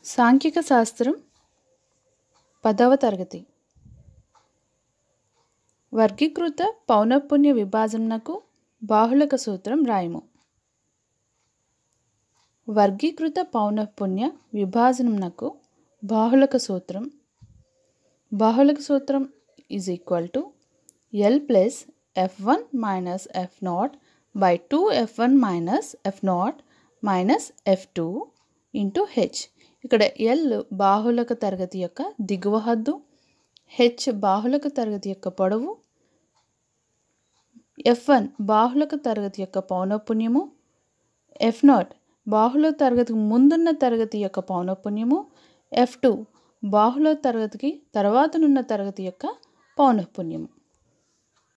సాంఖ్యక శాస్త్రం పదవ తరగతి వర్గీకృత పౌనఃపున్య విభాజనకు బాహుళక సూత్రం రాయము వర్గీకృత పౌనఃపున్య విభాజనమునకు బాహుళక సూత్రం బాహుళక సూత్రం is equal to L plus F one minus F naught by two F one minus F naught minus F two into H ఇక్కడ ఎల్ బాహుళక తరగతి యొక్క దిగువ హద్దు హెచ్ బాహుళక తరగతి యొక్క పొడవు ఎఫ్ వన్ బాహుళక తరగతి యొక్క పౌనఃపున్యము ఎఫ్ నాట్ బాహుళ తరగతికి ముందున్న తరగతి యొక్క పౌనఃపున్యము ఎఫ్ టూ బాహుళ తరగతికి తర్వాతనున్న తరగతి యొక్క పౌనఃపున్యము